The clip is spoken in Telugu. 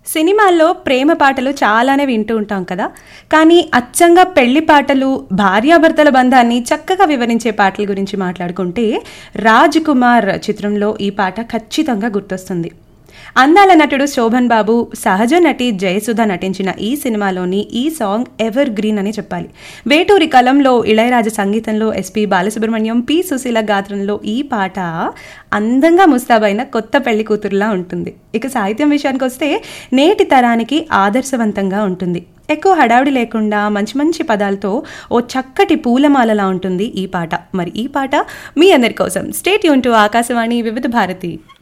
సినిమాల్లో ప్రేమ పాటలు చాలానే వింటూ ఉంటాం కదా కానీ అచ్చంగా పెళ్లి పాటలు భార్యాభర్తల బంధాన్ని చక్కగా వివరించే పాటల గురించి మాట్లాడుకుంటే రాజ్ కుమార్ చిత్రంలో ఈ పాట ఖచ్చితంగా గుర్తొస్తుంది అందాల నటుడు శోభన్ బాబు సహజ నటి జయసుధ నటించిన ఈ సినిమాలోని ఈ సాంగ్ ఎవర్ గ్రీన్ అని చెప్పాలి వేటూరి కలంలో ఇళయరాజ సంగీతంలో ఎస్పి బాలసుబ్రహ్మణ్యం పి సుశీల గాత్రంలో ఈ పాట అందంగా ముస్తాబైన కొత్త పెళ్లి కూతురులా ఉంటుంది ఇక సాహిత్యం విషయానికి వస్తే నేటి తరానికి ఆదర్శవంతంగా ఉంటుంది ఎక్కువ హడావిడి లేకుండా మంచి మంచి పదాలతో ఓ చక్కటి పూలమాలలా ఉంటుంది ఈ పాట మరి ఈ పాట మీ అందరి కోసం స్టేట్ యూన్ టు ఆకాశవాణి వివిధ భారతి